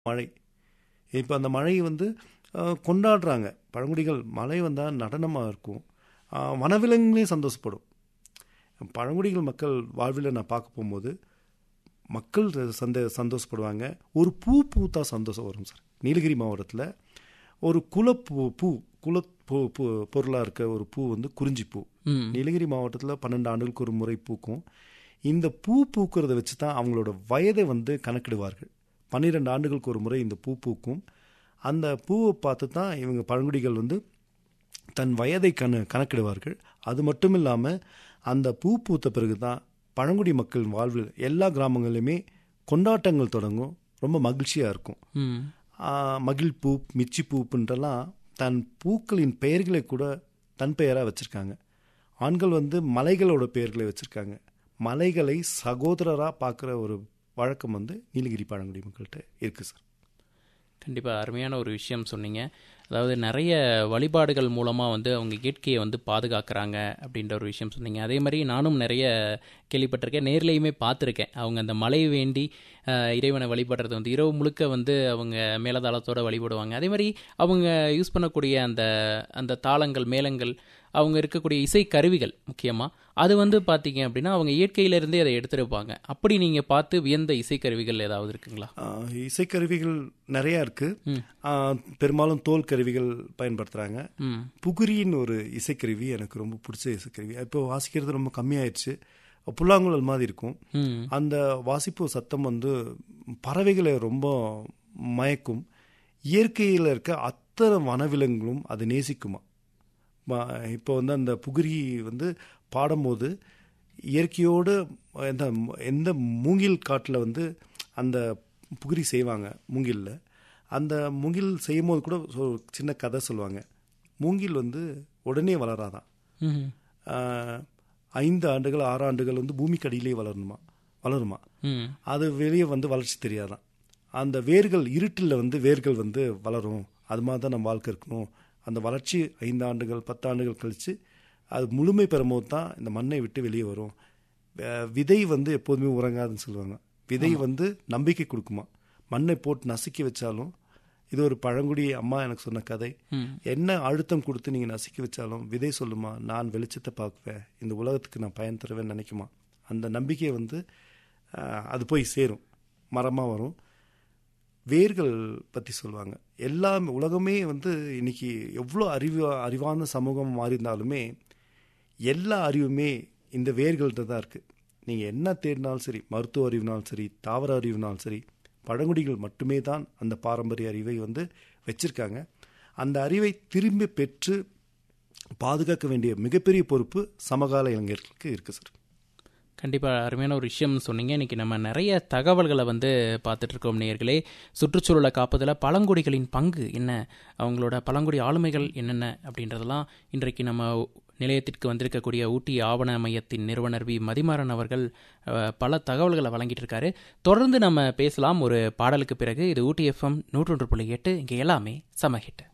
மழை இப்போ அந்த மழை வந்து அஹ், கொண்டாடுறாங்க பழங்குடிகள் மழை வந்தால் நடனமாக இருக்கும் அஹ், வனவிலங்குகளே சந்தோஷப்படும் பழங்குடிகள் மக்கள் வாழ்வில் நான் பார்க்க போகும்போது மக்கள் சந்த சந்தோஷப்படுவாங்க ஒரு பூ பூத்தா சந்தோஷம் வரும் சார் நீலகிரி மாவட்டத்தில் ஒரு குலப்பூ பூ குல பூ பூ பொருளாக இருக்க ஒரு பூ வந்து குறிஞ்சி பூ ம் நீலகிரி மாவட்டத்தில் பன்னெண்டு ஆண்டுகளுக்கு ஒரு முறை பூக்கும் இந்த பூ பூக்கிறத வச்சு தான் அவங்களோட வயதை வந்து கணக்கிடுவார்கள் பன்னிரெண்டு ஆண்டுகளுக்கு ஒரு முறை இந்த பூ பூக்கும் அந்த பூவை பார்த்து தான் இவங்க பழங்குடிகள் வந்து தன் வயதை கண கணக்கிடுவார்கள் அது மட்டும் இல்லாமல் அந்த பூ பூத்த பிறகு தான் பழங்குடி மக்கள் வாழ்வில் எல்லா கிராமங்களிலுமே கொண்டாட்டங்கள் தொடங்கும் ரொம்ப மகிழ்ச்சியாக இருக்கும் ம் ஆஹ், மகிழ் பூ மிச்சி பூப்புன்றெல்லாம் தன் பூக்களின் பெயர்களை கூட தன் பெயராக வச்சுருக்காங்க ஆண்கள் வந்து மலைகளோட பெயர்களை வச்சுருக்காங்க மலைகளை சகோதரராக பார்க்குற ஒரு வழக்கம் வந்து நீலகிரி பழங்குடி மக்கள்கிட்ட இருக்குது சார் கண்டிப்பாக அருமையான ஒரு விஷயம் சொன்னீங்க அதாவது நிறைய வழிபாடுகள் மூலமாக வந்து அவங்க இயற்கையை வந்து பாதுகாக்கிறாங்க அப்படின்ற ஒரு விஷயம் சொன்னீங்க அதே மாதிரி நானும் நிறைய கேள்விப்பட்டிருக்கேன் நேர்லேயுமே பார்த்துருக்கேன் அவங்க அந்த மழை வேண்டி அஹ், இறைவனை வழிபடுறது வந்து இரவு முழுக்க வந்து அவங்க மேலதாளத்தோட வழிபடுவாங்க அதே மாதிரி அவங்க யூஸ் பண்ணக்கூடிய அந்த அந்த தாளங்கள் மேளங்கள் அவங்க இருக்கக்கூடிய இசை கருவிகள் முக்கியமாக அது வந்து பார்த்தீங்க அப்படின்னா அவங்க இயற்கையிலேருந்தே அதை எடுத்திருப்பாங்க அப்படி நீங்கள் பார்த்து வியந்த இசைக்கருவிகள் ஏதாவது இருக்குங்களா ஆஹ், இசைக்கருவிகள் நிறையா இருக்குது ம். பெரும்பாலும் தோல் கருவிகள் பயன்படுத்துகிறாங்க ம் புகுரின்னு ஒரு இசைக்கருவி எனக்கு ரொம்ப பிடிச்ச இசைக்கருவி இப்போ வாசிக்கிறது ரொம்ப கம்மியாயிடுச்சு புல்லாங்குழல் மாதிரி இருக்கும் ம் அந்த வாசிப்பு சத்தம் வந்து பறவைகளை ரொம்ப மயக்கும் இயற்கையில் இருக்க அத்தனை வனவிலங்குகளும் அதை நேசிக்குமா ம- இப்போ வந்து அந்த புகுரி வந்து பாடும்போது இயற்கையோடு எந்த எந்த மூங்கில் காட்டில் வந்து அந்த புகுரி செய்வாங்க மூங்கிலில் அந்த மூங்கில் செய்யும் போது கூட ஒரு சின்ன கதை சொல்லுவாங்க மூங்கில் வந்து உடனே வளராதான் ம் ஆஹ், ஐந்து ஆண்டுகள் ஆறு ஆண்டுகள் வந்து பூமிக்கு அடியிலே வளரணுமா வளருமா ம் அது வெளியே வந்து வளர்ச்சி தெரியாதான் அந்த வேர்கள் இருட்டில் வந்து வேர்கள் வந்து வளரும் அது மாதிரி தான் நம்ம வாழ்க்கை இருக்கணும் அந்த வளர்ச்சி ஐந்து ஆண்டுகள் பத்து ஆண்டுகள் கழித்து அது முழுமை பெறும்போது தான் இந்த மண்ணை விட்டு வெளியே வரும் வே- விதை வந்து எப்போதுமே உறங்காதுன்னு சொல்லுவாங்க விதை வந்து நம்பிக்கை கொடுக்குமா மண்ணை போட்டு நசுக்கி வச்சாலும் இது ஒரு பழங்குடி அம்மா எனக்கு சொன்ன கதை ம் என்ன அழுத்தம் கொடுத்து நீங்கள் நசுக்கி வச்சாலும் விதை சொல்லுமா நான் வெளிச்சத்தை பார்க்குவேன் இந்த உலகத்துக்கு நான் பயன் தருவேன்னு நினைக்குமா அந்த நம்பிக்கை வந்து ஆஹ், அது போய் சேரும் மரமாக வரும் வேர்கள் பற்றி சொல்லுவாங்க எல்லாமே உலகமே வந்து இன்னைக்கு எவ்வளோ அறிவு அறிவான சமூகம் மாறி இருந்தாலுமே எல்லா அறிவுமே இந்த வேர்கள்ட்ட தான் இருக்குது நீங்கள் என்ன தேடினாலும் சரி மருத்துவ அறிவுனாலும் சரி தாவர அறிவுனாலும் சரி பழங்குடிகள் மட்டுமே தான் அந்த பாரம்பரிய அறிவை வந்து வச்சிருக்காங்க அந்த அறிவை திரும்பி பெற்று பாதுகாக்க வேண்டிய மிகப்பெரிய பொறுப்பு சமகால இளைஞர்களுக்கு இருக்குது சார் கண்டிப்பாக அருமையான ஒரு விஷயம் சொன்னீங்க இன்றைக்கி நம்ம நிறைய தகவல்களை வந்து பார்த்துட்டு இருக்கோம் நேயர்களே சுற்றுச்சூழலை காப்பதில் பழங்குடிகளின் பங்கு என்ன அவங்களோட பழங்குடி ஆளுமைகள் என்னென்ன அப்படின்றதெல்லாம் இன்றைக்கு நம்ம நிலையத்திற்கு வந்திருக்கக்கூடிய ஊட்டி ஆவண மையத்தின் நிறுவனர் வி மதிமாறன் அவர்கள் அஹ், பல தகவல்களை வழங்கிட்டு இருக்காரு தொடர்ந்து நம்ம பேசலாம் ஒரு பாடலுக்கு பிறகு இது ஊட்டி எஃப்எம் நூற்றொன்று புள்ளி எட்டு இங்கே எல்லாமே சமஹிட்